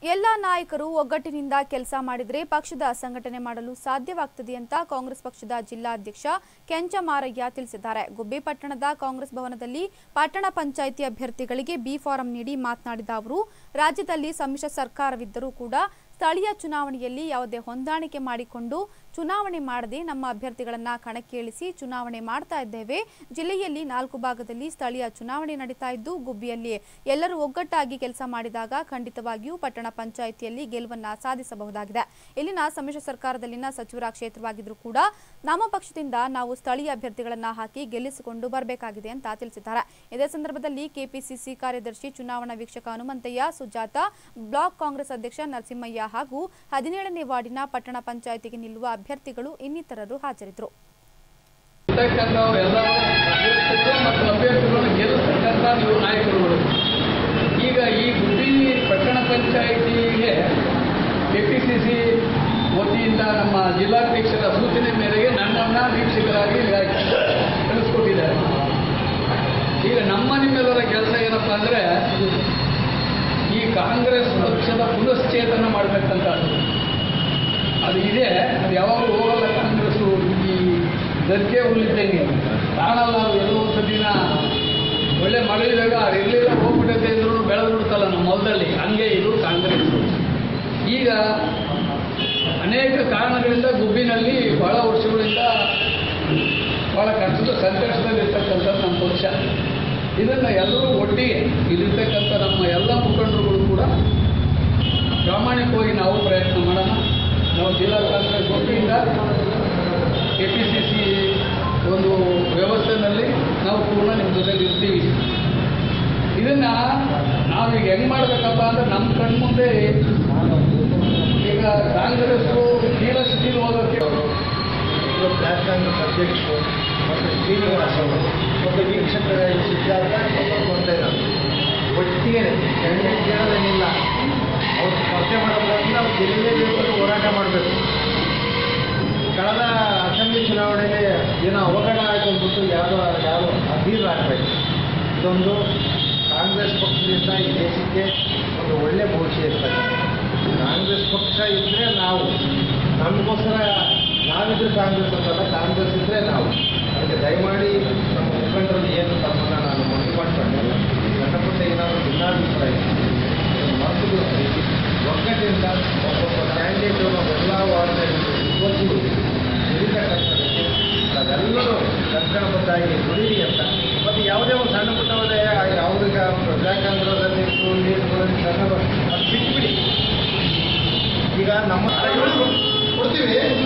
ಎಲ್ಲ ನಾಯಕರು ಒಗ್ಗಟ್ಟಿನಿಂದ ಕೆಲಸ ಮಾಡಿದರೆ ಪಕ್ಷದ ಸಂಘಟನೆ ಮಾಡಲು ಸಾಧ್ಯವಾಗ್ತದೆ ಅಂತ ಕಾಂಗ್ರೆಸ್ ಪಕ್ಷದ ಜಿಲ್ಲಾಧ್ಯಕ್ಷ ಕೆಂಚ ಮಾರಯ್ಯ ತಿಳಿಸಿದ್ದಾರೆ ಗುಬ್ಬಿ ಪಟ್ಟಣದ ಕಾಂಗ್ರೆಸ್ ಭವನದಲ್ಲಿ ಪಟ್ಟಣ ಪಂಚಾಯಿತಿ ಅಭ್ಯರ್ಥಿಗಳಿಗೆ ಬಿ ಫಾರಂ ನೀಡಿ ಮಾತನಾಡಿದ ಅವರು ರಾಜ್ಯದಲ್ಲಿ ಸಮ್ಮಿಶ್ರ ಸರ್ಕಾರವಿದ್ದರೂ ಕೂಡ ಸ್ಥಳೀಯ ಚುನಾವಣೆಯಲ್ಲಿ ಯಾವುದೇ ಹೊಂದಾಣಿಕೆ ಮಾಡಿಕೊಂಡು ಚುನಾವಣೆ ಮಾಡದೆ ನಮ್ಮ ಅಭ್ಯರ್ಥಿಗಳನ್ನ ಕಣಕ್ಕೆ ಇಳಿಸಿ ಚುನಾವಣೆ ಮಾಡ್ತಾ ಇದ್ದೇವೆ ಜಿಲ್ಲೆಯಲ್ಲಿ ನಾಲ್ಕು ಭಾಗದಲ್ಲಿ ಸ್ಥಳೀಯ ಚುನಾವಣೆ ನಡೀತಾ ಇದ್ದು ಗುಬ್ಬಿಯಲ್ಲಿ ಎಲ್ಲರೂ ಒಗ್ಗಟ್ಟಾಗಿ ಕೆಲಸ ಮಾಡಿದಾಗ ಖಂಡಿತವಾಗಿಯೂ ಪಟ್ಟಣ ಪಂಚಾಯಿತಿಯಲ್ಲಿ ಗೆಲುವನ್ನ ಸಾಧಿಸಬಹುದಾಗಿದೆ ಇಲ್ಲಿನ ಸಮ್ಮಿಶ್ರ ಸರ್ಕಾರದಲ್ಲಿನ ಸಚಿವರ ಕ್ಷೇತ್ರವಾಗಿದ್ರೂ ಕೂಡ ನಮ್ಮ ಪಕ್ಷದಿಂದ ನಾವು ಸ್ಥಳೀಯ ಅಭ್ಯರ್ಥಿಗಳನ್ನ ಹಾಕಿ ಗೆಲ್ಲಿಸಿಕೊಂಡು ಬರಬೇಕಾಗಿದೆ ಅಂತ ತಿಳಿಸಿದ್ದಾರೆ ಇದೇ ಸಂದರ್ಭದಲ್ಲಿ ಕೆಪಿಸಿಸಿ ಕಾರ್ಯದರ್ಶಿ ಚುನಾವಣಾ ವೀಕ್ಷಕ ಹನುಮಂತಯ್ಯ ಸುಜಾತ ಬ್ಲಾಕ್ ಕಾಂಗ್ರೆಸ್ ಅಧ್ಯಕ್ಷ ನರಸಿಂಹಯ್ಯ ಹಾಗೂ ಹದಿನೇಳನೇ ವಾರ್ಡಿನ ಪಟ್ಟಣ ಪಂಚಾಯಿತಿಗೆ ನಿಲ್ಲುವ ಅಭ್ಯರ್ಥಿಗಳು ಇನ್ನಿತರರು ಹಾಜರಿದ್ದರು ಇರ್ತಕ್ಕಂಥವರೆಲ್ಲರೂ ಅಭ್ಯರ್ಥಿಗಳು ಮತ್ತು ಅಭ್ಯರ್ಥಿಗಳನ್ನು ಗೆಲ್ಲಿಸ್ತಕ್ಕಂಥ ನೀವು ನಾಯಕರುಗಳು ಈಗ ಈ ಗುಬ್ಬಿ ಪಟ್ಟಣ ಪಂಚಾಯಿತಿಗೆ ಕೆ ಪಿ ಸಿ ಸಿ ವತಿಯಿಂದ ನಮ್ಮ ಜಿಲ್ಲಾಧ್ಯಕ್ಷರ ಸೂಚನೆ ಮೇರೆಗೆ ನನ್ನನ್ನು ವೀಕ್ಷಕರಾಗಿ ಕಳಿಸ್ಕೊಟ್ಟಿದ್ದಾರೆ ಈಗ ನಮ್ಮ ನಿಮ್ಮೆಲ್ಲರ ಕೆಲಸ ಏನಪ್ಪ ಅಂದರೆ ಈ ಕಾಂಗ್ರೆಸ್ ಪಕ್ಷದ ಪುನಶ್ಚೇತನ ಮಾಡತಕ್ಕಂಥದ್ದು ಅದು ಇದೆ ಅದು ಯಾವಾಗಲೂ ಹೋಗಲ್ಲ ಕಾಂಗ್ರೆಸ್ಸು ಈ ದರ್ಗೆ ಹುಲ್ಲಿದ್ದಂಗೆ ಕಾಣಲ್ಲ ನಾವು ಎಲ್ಲೋ ಒಂದು ದಿನ ಒಳ್ಳೆ ಮಳೆ ಇದ್ದಾಗ ಅದು ಇರಲಿಲ್ಲ ಹೋಗ್ಬಿಟ್ಟೈತೆ ಅಂದ್ರೂ ಬೆಳೆದು ಬಿಡ್ತಲ್ಲ ನಮ್ಮ ಹೊಲದಲ್ಲಿ ಹಂಗೆ ಇದು ಕಾಂಗ್ರೆಸ್ ಈಗ ಅನೇಕ ಕಾರಣಗಳಿಂದ ಗುಬ್ಬಿನಲ್ಲಿ ಬಹಳ ವರ್ಷಗಳಿಂದ ಭಾಳ ಕಷ್ಟದ ಸಂಕಷ್ಟದಲ್ಲಿರ್ತಕ್ಕಂಥದ್ದು ನಮ್ಮ ಪಕ್ಷ ಇದನ್ನು ಎಲ್ಲರೂ ಒಟ್ಟಿಗೆ ಇಲ್ಲಿರ್ತಕ್ಕಂಥ ನಮ್ಮ ಎಲ್ಲ ಮುಖಂಡರುಗಳು ಕೂಡ ಪ್ರಾಮಾಣಿಕವಾಗಿ ನಾವು ಪ್ರಯತ್ನ ಮಾಡೋಣ ನಾವು ಜಿಲ್ಲಾ ಕಾಂಗ್ರೆಸ್ ವತಿಯಿಂದ ಕೆ ಪಿ ಸಿ ಸಿ ಒಂದು ವ್ಯವಸ್ಥೆಯಲ್ಲಿ ನಾವು ಪೂರ್ಣ ನಿಮ್ಮ ಜೊತೆಲಿ ಇರ್ತೀವಿ ಇದನ್ನು ನಾವೀಗ ಹೆಂಗೆ ಮಾಡಬೇಕಪ್ಪ ಅಂದ್ರೆ ನಮ್ಮ ಕಣ್ಮುಂದೆ ಈಗ ಕಾಂಗ್ರೆಸ್ಸು ತೀರ ಸ್ಥಿತಿಲಿ ಹೋಗೋಕ್ಕೆ ಇದು ಬ್ಲಾಕ್ ಕಾಂಗ್ರೆಸ್ ಅಧ್ಯಕ್ಷರು ಮತ್ತು ಶ್ರೀನಿವಾಸ್ ಅವರು ಮತ್ತು ವೀಕ್ಷಕರ ಸಿದ್ಧಾರ್ಥ ಬರ್ತಾ ಇದ್ದಾರೆ ಒಟ್ಟಿಗೆ ಎಣ್ಣೆ ಕೇಳೋದೇನಿಲ್ಲ ಅವ್ರು ಸ್ಪರ್ಧೆ ಮಾಡೋದ್ರಿಂದ ನಾವು ಗೆಲ್ಲಲೇಬೇಕು ಅಂತ ಹೋರಾಟ ಮಾಡಬೇಕು ಕಳೆದ ಅಸೆಂಬ್ಲಿ ಚುನಾವಣೆಗೆ ಏನೋ ಅವಘಡ ಆಯಿತು ಅಂದ್ಬಿಟ್ಟು ಯಾವುದೋ ಯಾರು ಅಧೀರ್ ಆಗಬೇಕು ಇದೊಂದು ಕಾಂಗ್ರೆಸ್ ಪಕ್ಷದಿಂದ ಈ ದೇಶಕ್ಕೆ ಒಂದು ಒಳ್ಳೆ ಭವಿಷ್ಯ ಇರ್ತದೆ ಕಾಂಗ್ರೆಸ್ ಪಕ್ಷ ಇದ್ದರೆ ನಾವು ನಮಗೋಸ್ಕರ ನಾವಿದ್ರೆ ಕಾಂಗ್ರೆಸ್ ಅಂತಲ್ಲ ಕಾಂಗ್ರೆಸ್ ಇದ್ದರೆ ನಾವು ಅದಕ್ಕೆ ದಯಮಾಡಿ ನಮ್ಮ ಮುಖಂಡರಲ್ಲಿ ಏನು ತಮ್ಮನ್ನು ನಾನು ಮನವಿ ಮಾಡ್ಕೊಂಡೆ ಸಣ್ಣ ಪುಟ್ಟ ಏನಾದರೂ ಭಿನ್ನಾಭಿಪ್ರಾಯ ಅದನ್ನು ಮರೆತು ಬಿಡ್ತೀವಿ ಒಗ್ಗಟ್ಟಿಂದ ಒಬ್ಬೊಬ್ಬ ಕ್ಯಾಂಡಿಡೇಟು ನಾವೆಲ್ಲ ವಾರ್ಡ್ನಲ್ಲಿ ಇವತ್ತಿಗೂ ಹಿಡಿತಕ್ಕಂಥದ್ದಕ್ಕೆ ನಾವೆಲ್ಲರೂ ಕಂಕಣಬದ್ಧಾಗಿ ದುಡೀರಿ ಅಂತ ಮತ್ತು ಯಾವುದೇ ಒಂದು ಸಣ್ಣ ಪುಟ್ಟವದೇ ಯಾವುದಕ್ಕೆ ಬ್ಲ್ಯಾಕ್ ಆಂಧ್ರದಲ್ಲಿ ನೀರು ಸಣ್ಣ ಅದು ಬಿಟ್ಬಿಡಿ ಈಗ ನಮ್ಮ ಕೊಡ್ತೀವಿ